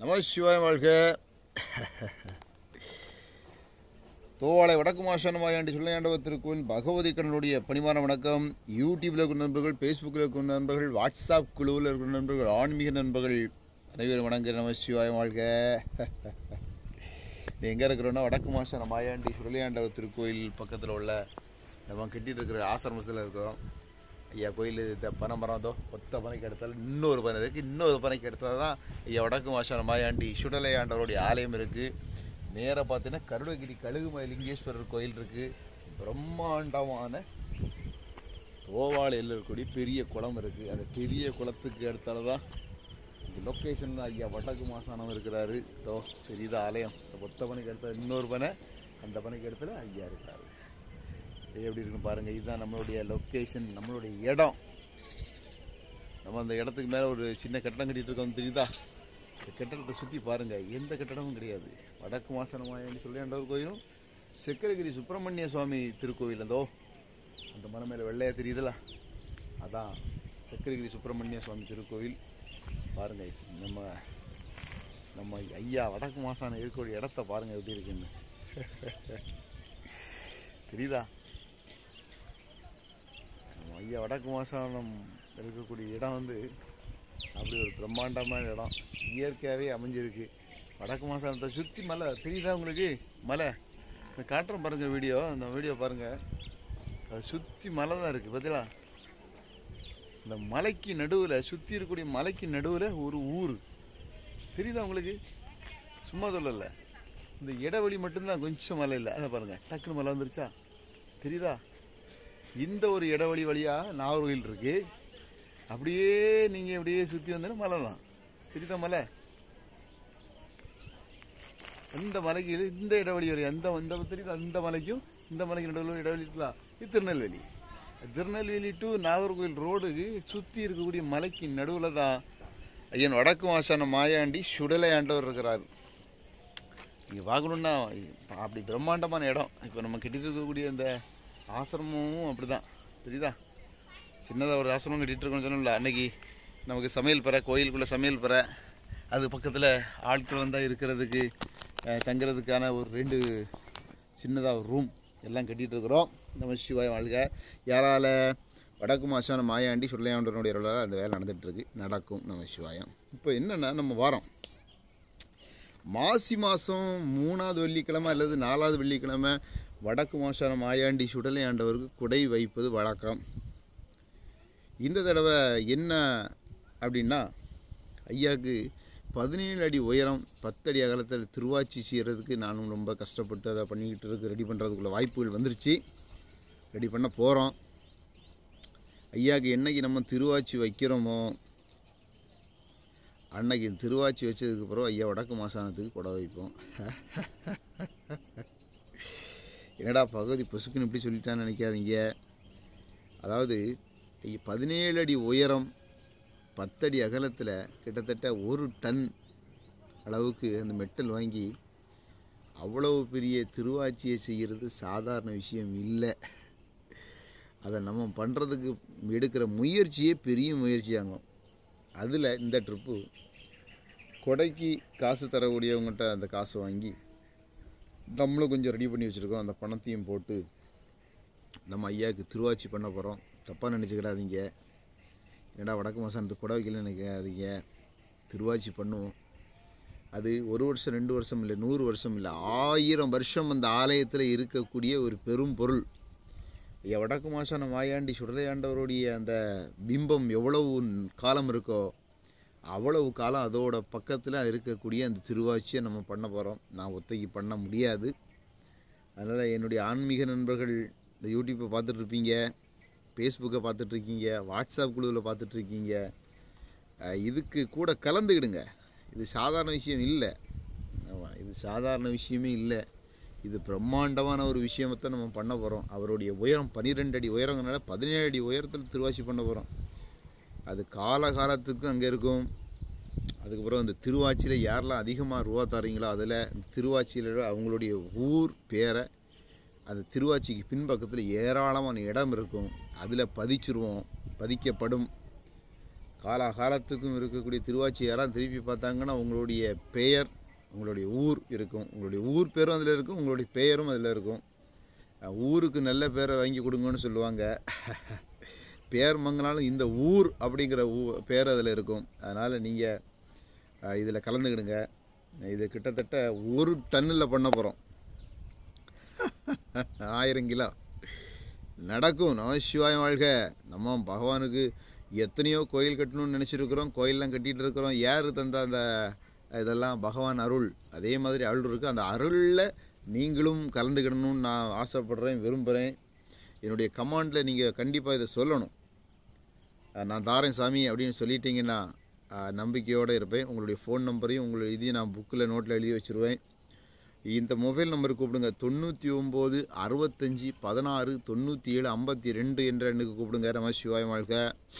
நம சிவாய வாழ்க தோவாளை வடக்கு மாசானமாயாண்டி சொல்லையாண்டவர் திருக்கோவில் பகவதி கண்ணனுடைய பணிவான வணக்கம் யூடியூப்ல இருக்கிற நண்பர்கள் ஃபேஸ்புக்கில் இருக்கிற நண்பர்கள் வாட்ஸ்அப் குழுவில் இருக்கிற நண்பர்கள் ஆன்மீக நண்பர்கள் அனைவரும் வணங்குற நம சிவாய வாழ்க எங்கே இருக்கிறோன்னா வடக்கு மாசான மாயாண்டி சுடலையாண்டவர் திருக்கோயில் பக்கத்தில் உள்ள நம்ம கட்டிட்டு இருக்கிற ஆசிரமத்தில் இருக்கிறோம் ஐயா கோயில் இந்த பனைமரம் அதோ ஒத்த பனைக்கு எடுத்தால் இன்னொரு பனை இருக்குது இன்னொரு பனைக்கு எடுத்தால் தான் ஐயா வடக்கு மாசான மாயாண்டி சுடலையாண்டவருடைய ஆலயம் இருக்குது நேராக பார்த்தீங்கன்னா கருடகிரி கழுகுமலை லிங்கேஸ்வரர் கோயில் இருக்குது பிரம்மாண்டமான தோவாளையில் இருக்கக்கூடிய பெரிய குளம் இருக்குது அந்த பெரிய குளத்துக்கு அடுத்தால தான் இந்த லொக்கேஷனில் ஐயா வடக்கு மாசானம் இருக்கிறாரு இதோ பெரியதா ஆலயம் இந்த ஒத்த பனைக்கு அடுத்த இன்னொரு பனை அந்த பனைக்கு இடத்துல ஐயா இருக்காரு இது எப்படி இருக்குன்னு பாருங்கள் இதுதான் நம்மளுடைய லொக்கேஷன் நம்மளுடைய இடம் நம்ம அந்த இடத்துக்கு மேலே ஒரு சின்ன கட்டடம் கட்டிட்டு இருக்கோம் தெரியுதா இந்த கட்டடத்தை சுற்றி பாருங்கள் எந்த கட்டடமும் கிடையாது வடக்கு மாசனமாயன்னு சொல்லி ஆண்டவர் கோயிலும் செக்கரகிரி சுப்பிரமணிய சுவாமி திருக்கோவில் அதோ அந்த மலை மேலே வெள்ளையா தெரியுதுல அதான் செக்கரகிரி சுப்பிரமணிய சுவாமி திருக்கோவில் பாருங்க நம்ம நம்ம ஐயா வடக்கு மாசான இருக்கக்கூடிய இடத்த பாருங்க எப்படி இருக்குன்னு தெரியுதா நம்ம ஐயா வடக்கு மாசானம் இருக்கக்கூடிய இடம் வந்து அப்படி ஒரு பிரம்மாண்டமான இடம் இயற்கையாகவே அமைஞ்சிருக்கு வடக்கு மாசானத்தை சுற்றி மலை தெரியுதா உங்களுக்கு மலை இந்த காட்டுறேன் பாருங்கள் வீடியோ அந்த வீடியோ பாருங்கள் அது சுற்றி மலை தான் இருக்குது பார்த்தீங்களா இந்த மலைக்கு நடுவில் சுற்றி இருக்கக்கூடிய மலைக்கு நடுவில் ஒரு ஊர் தெரியுதா உங்களுக்கு சும்மா சொல்லல இந்த இடைவெளி மட்டும்தான் கொஞ்சம் மலை இல்லை அதை பாருங்கள் டக்குன்னு மலை வந்துருச்சா தெரியுதா இந்த ஒரு இடைவெளி வழியாக நாகர்கோயில் இருக்கு அப்படியே நீங்கள் அப்படியே சுற்றி வந்தீங்கன்னா மலை தான் தெரியுதா மலை அந்த மலைக்கு இது இந்த இடைவெளி வரை அந்த இந்த தெரியுதா அந்த மலைக்கும் இந்த மலைக்கு நடுவில் இடைவெளி இருக்கலாம் இது திருநெல்வேலி திருநெல்வேலி டு நாகர்கோவில் ரோடுக்கு சுற்றி இருக்கக்கூடிய மலைக்கு நடுவில் தான் ஐயன் வடக்கு மாசான மாயாண்டி சுடலை ஆண்டவர் இருக்கிறார் இங்கே பார்க்கணுன்னா அப்படி பிரம்மாண்டமான இடம் இப்போ நம்ம கிட்ட இருக்கக்கூடிய இந்த ஆசிரமமும் அப்படிதான் தெரியுதா சின்னதாக ஒரு ஆசிரமம் கட்டிட்டு இருக்கோம்னு சொன்னோம்ல அன்னைக்கு நமக்கு சமையல் பெற கோயிலுக்குள்ளே சமையல் பெற அது பக்கத்தில் ஆட்கள் வந்தால் இருக்கிறதுக்கு அஹ், தங்குறதுக்கான ஒரு ரெண்டு சின்னதாக ஒரு ரூம் எல்லாம் கட்டிகிட்டு இருக்கிறோம் நம்ம சிவாய் வாழ்க யாரால வடக்கு மாசான மாயாண்டி சொல்லையாண்டனுடைய அருளால் அந்த வேலை நடந்துட்டு இருக்கு நடக்கும் நம்ம சிவாயம் இப்போ என்னென்னா நம்ம வாரம் மாசி மாதம் மூணாவது வெள்ளிக்கிழமை அல்லது நாலாவது வெள்ளிக்கிழமை வடக்கு மாசான மாயாண்டி சுடலை ஆண்டவருக்கு குடை வைப்பது வழக்கம் இந்த தடவை என்ன அப்படின்னா ஐயாவுக்கு பதினேழு அடி உயரம் பத்தடி அகலத்தில் திருவாச்சி செய்கிறதுக்கு நானும் ரொம்ப கஷ்டப்பட்டு அதை பண்ணிக்கிட்டு இருக்கு ரெடி பண்ணுறதுக்குள்ள வாய்ப்புகள் வந்துருச்சு ரெடி பண்ண போகிறோம் ஐயாவுக்கு என்னைக்கு நம்ம திருவாச்சி வைக்கிறோமோ அன்னைக்கு திருவாச்சி வச்சதுக்கு பிறகு ஐயா வடக்கு மாசானத்துக்கு கொடை வைப்போம் என்னடா பகுதி பொசுக்குன்னு இப்படி சொல்லிட்டான்னு நினைக்காதீங்க அதாவது ஐயா, பதினேழு அடி உயரம் பத்தடி அகலத்தில் கிட்டத்தட்ட ஒரு டன் அளவுக்கு அந்த மெட்டல் வாங்கி அவ்வளவு பெரிய திருவாச்சியை செய்கிறது சாதாரண விஷயம் இல்லை அதை நம்ம பண்ணுறதுக்கு எடுக்கிற முயற்சியே பெரிய முயற்சியாகும் அதில் இந்த ட்ரிப்பு கொடைக்கு காசு தரக்கூடியவங்ககிட்ட அந்த காசு வாங்கி நம்மளும் கொஞ்சம் ரெடி பண்ணி வச்சுருக்கோம் அந்த பணத்தையும் போட்டு நம்ம ஐயாவுக்கு திருவாச்சி பண்ண போகிறோம் தப்பாக நினச்சிக்கிடாதீங்க என்னடா வடக்கு மாசானத்துக்கு கொடை வைக்கல நினைக்காதீங்க திருவாச்சி பண்ணுவோம் அது ஒரு வருஷம் ரெண்டு வருஷம் இல்லை நூறு வருஷம் இல்லை ஆயிரம் வருஷம் அந்த ஆலயத்தில் இருக்கக்கூடிய ஒரு பெரும் பொருள் ஐயா வடக்கு மாசான மாயாண்டி சுடலையாண்டவருடைய அந்த பிம்பம் எவ்வளவு காலம் இருக்கோ அவ்வளவு காலம் அதோட பக்கத்தில் இருக்கக்கூடிய அந்த திருவாச்சியை நம்ம பண்ண போகிறோம் நான் ஒத்தைக்கு பண்ண முடியாது அதனால் என்னுடைய ஆன்மீக நண்பர்கள் இந்த யூடியூப்பை பார்த்துட்ருப்பீங்க ஃபேஸ்புக்கை பார்த்துட்ருக்கீங்க வாட்ஸ்அப் குழுவில் பார்த்துட்ருக்கீங்க இதுக்கு கூட கலந்துக்கிடுங்க இது சாதாரண விஷயம் இல்லை ஆமாம் இது சாதாரண விஷயமே இல்லை இது பிரம்மாண்டமான ஒரு விஷயத்தை நம்ம பண்ண போகிறோம் அவருடைய உயரம் பன்னிரெண்டு அடி உயரங்கிறனால பதினேழு அடி உயரத்தில் திருவாச்சி பண்ண போகிறோம் அது கால காலத்துக்கு அங்கே இருக்கும் அதுக்கப்புறம் இந்த திருவாச்சியில் யாரெல்லாம் அதிகமாக ரூபா தரீங்களோ அதில் திருவாச்சியில் அவங்களுடைய ஊர் பேரை அந்த திருவாச்சிக்கு பின்பக்கத்தில் ஏராளமான இடம் இருக்கும் அதில் பதிச்சிருவோம் பதிக்கப்படும் காலாகாலத்துக்கும் இருக்கக்கூடிய திருவாச்சி யாராவது திருப்பி பார்த்தாங்கன்னா உங்களுடைய பெயர் உங்களுடைய ஊர் இருக்கும் உங்களுடைய ஊர் பேரும் அதில் இருக்கும் உங்களுடைய பெயரும் அதில் இருக்கும் அஹ் ஊருக்கு நல்ல பேரை வாங்கி கொடுங்கன்னு சொல்லுவாங்க பேர் மங்கினாலும் இந்த ஊர் அப்படிங்கிற ஊ பேர் அதில் இருக்கும் அதனால் நீங்கள் இதில் கலந்துக்கிடுங்க இது கிட்டத்தட்ட ஒரு டன்னில் பண்ண போகிறோம் ஆயிரம் கிலோ நடக்கும் நமசிவாயம் வாழ்க நம்ம பகவானுக்கு எத்தனையோ கோயில் கட்டணும்னு நினச்சிருக்கிறோம் கோயிலெலாம் கட்டிகிட்டு இருக்கிறோம் யார் தந்த அந்த இதெல்லாம் பகவான் அருள் அதே மாதிரி அருள் இருக்குது அந்த அருளில் நீங்களும் கலந்துக்கிடணும்னு நான் ஆசைப்படுறேன் விரும்புகிறேன் என்னுடைய கமாண்டில் நீங்கள் கண்டிப்பாக இதை சொல்லணும் அஹ் நான் தாரேன் சாமி அப்படின்னு சொல்லிட்டீங்கன்னா அஹ் நம்பிக்கையோடு இருப்பேன் உங்களுடைய ஃபோன் நம்பரையும் உங்களுடைய இதையும் நான் புக்கில் நோட்டில் எழுதி வச்சுருவேன் இந்த மொபைல் நம்பருக்கு கூப்பிடுங்க தொண்ணூற்றி ஒம்பது அறுபத்தஞ்சி பதினாறு தொண்ணூற்றி ஏழு ஐம்பத்தி ரெண்டு என்ற எண்ணுக்கு கூப்பிடுங்க நம சிவாய வாழ்க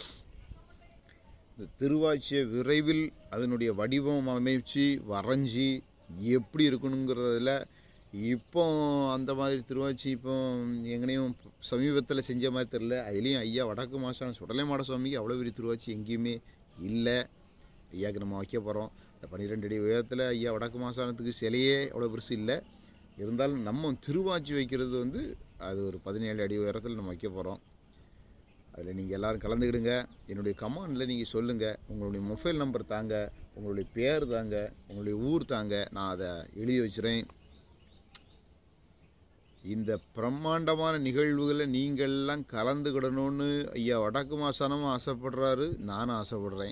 இந்த திருவாச்சியை விரைவில் அதனுடைய வடிவம் அமைச்சு வரைஞ்சி எப்படி இருக்கணுங்கிறதுல இப்போ அந்த மாதிரி திருவாச்சி இப்போ எங்கனையும் சமீபத்தில் செஞ்ச மாதிரி தெரில அதுலேயும் ஐயா வடக்கு மாசான சுடலை மாட சுவாமிக்கு அவ்வளோ பெரிய திருவாச்சி எங்கேயுமே இல்லை ஐயாவுக்கு நம்ம வைக்க போகிறோம் இந்த பன்னிரெண்டு அடி உயரத்தில் ஐயா வடக்கு மாசானத்துக்கு சிலையே அவ்வளோ பெருசு இல்லை இருந்தாலும் நம்ம திருவாச்சி வைக்கிறது வந்து அது ஒரு பதினேழு அடி உயரத்தில் நம்ம வைக்க போகிறோம் அதில் நீங்கள் எல்லோரும் கலந்துக்கிடுங்க என்னுடைய கமாண்டில் நீங்கள் சொல்லுங்கள் உங்களுடைய மொபைல் நம்பர் தாங்க உங்களுடைய பேர் தாங்க உங்களுடைய ஊர் தாங்க நான் அதை எழுதி வச்சுறேன் இந்த பிரம்மாண்டமான நிகழ்வுகளை நீங்கள்லாம் கலந்துக்கிடணும்னு ஐயா வடக்கு மாசானமும் ஆசைப்படுறாரு நானும் ஆசைப்படுறேன்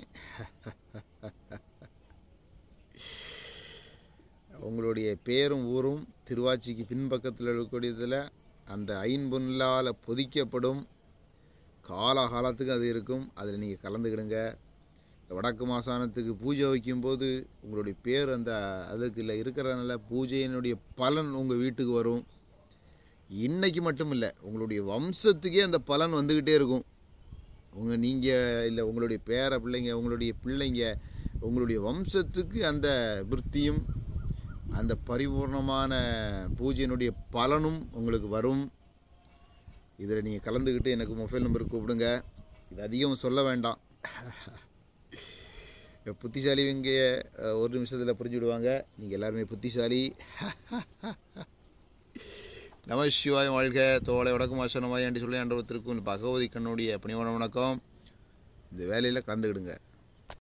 உங்களுடைய பேரும் ஊரும் திருவாச்சிக்கு பின்பக்கத்தில் இருக்கக்கூடியதில் அந்த ஐம்பொன்லால் பொதிக்கப்படும் காலாகாலத்துக்கு அது இருக்கும் அதில் நீங்கள் கலந்துக்கிடுங்க இந்த வடக்கு மாசானத்துக்கு பூஜை வைக்கும்போது உங்களுடைய பேர் அந்த அதுக்கு இல்லை இருக்கிறனால பூஜையினுடைய பலன் உங்கள் வீட்டுக்கு வரும் இன்னைக்கு மட்டும் இல்லை உங்களுடைய வம்சத்துக்கே அந்த பலன் வந்துக்கிட்டே இருக்கும் உங்கள் நீங்கள் இல்லை உங்களுடைய பேர பிள்ளைங்க உங்களுடைய பிள்ளைங்க உங்களுடைய வம்சத்துக்கு அந்த விருத்தியும் அந்த பரிபூர்ணமான பூஜையினுடைய பலனும் உங்களுக்கு வரும் இதில் நீங்கள் கலந்துக்கிட்டு எனக்கு மொபைல் நம்பருக்கு கூப்பிடுங்க இது அதிகம் சொல்ல வேண்டாம் புத்திசாலிங்க அஹ், ஒரு நிமிஷத்தில் புரிஞ்சுவிடுவாங்க நீங்கள் எல்லாருமே புத்திசாலி நம சிவாய் வாழ்க தோலை வடக்கு மாசனமாய் என்று சொல்லி அன்றவத்திற்கும் பகவதி கண்ணுடைய பணிவான வணக்கம் இந்த வேலையில் கலந்துக்கிடுங்க